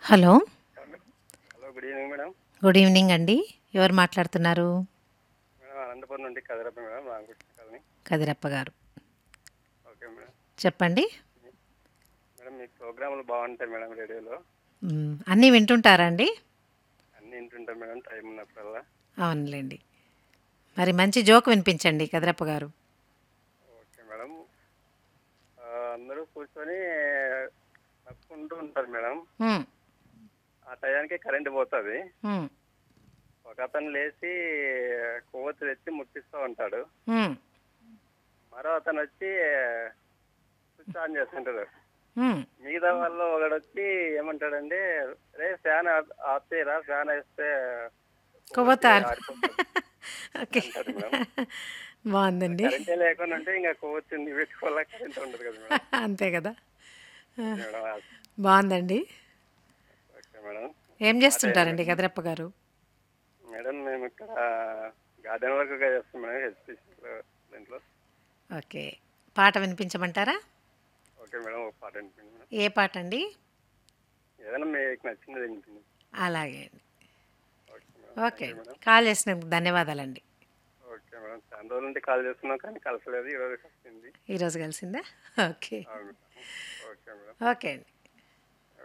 Hello hello good evening madam good evening అండి ఎవరు మాట్లాడుతున్నారు మేడం అనంతపురం నుండి Kadarappa madam Ramakrishna colony Kadirappa garu okay madam చెప్పండి మేడం మీ ప్రోగ్రాములు బాగుంటాయి మేడం రేడియోలో మ్, అన్నీ వింటుంటారా అండి అన్నీ వింటుంటాం మేడం టైం ఉన్నప్పుడల్లా అవునులేండి మరి మంచి జోక్ వినిపించండి కదిరప్ప గారు ఓకే మేడం ఆ, అందరూ కూర్చొని నవ్వుకుంటూ ఉంటారు మేడం మ్, ఆ టయానికి కరెంట్ పోతుంది మ్, ఒక అతను లేచి కొవ్వొత్తి తెచ్చి ముట్టిస్తూ ఉంటాడు మ్, మరో అతను వచ్చి స్విచ్ ఆన్ చేస్తుంటాడు మ్. మిగతా వాళ్ళు ఒకడు వచ్చి ఏమంటాడంటే రే ఫ్యాన్ ఆఫ్- ఆఫ్ చేయరా ఫ్యాన్ వేస్తే కొవ్వొత్తి ఆరి- ఆరిపోతుంది." ఓకే అంటాడు మేడం. బాగుందండి కరెంటే లేకుండా ఉంటే ఇంకా కొవ్వొచ్చింది పెట్టుకోవాలా కరెంట్ ఉండదు కదా మేడం అంతే కదా మేడం బాగుందండి ఓకే మేడం ఏం చేస్తుంటారండి కదిరప్ప గారు మేడం మేము ఇక్కడ గార్డెన్ వర్క్ చేస్తాం మేడం హెచ్పిసిలో దీంట్లో ఓకే పాట వినిపించమంటారా ఓకే మేడం ఒక పాట వినిపించండి మేడం ఏ పాట అండి ఏదైనా మీకు నచ్చింది వినిపించండి అలాగే అండి ఓకే మేడం ఓకే కాల్ చేసినందుకు ధన్యవాదాలండి ఓకే మేడం చాలా రోజుల నుండి కాల్ చేస్తున్నాం కానీ కలసలేదు ఈరోజు కలిసింది ఈరోజు కలిసిందా ఓకే అవును మేడం ఓకే మేడం ఓకే అండి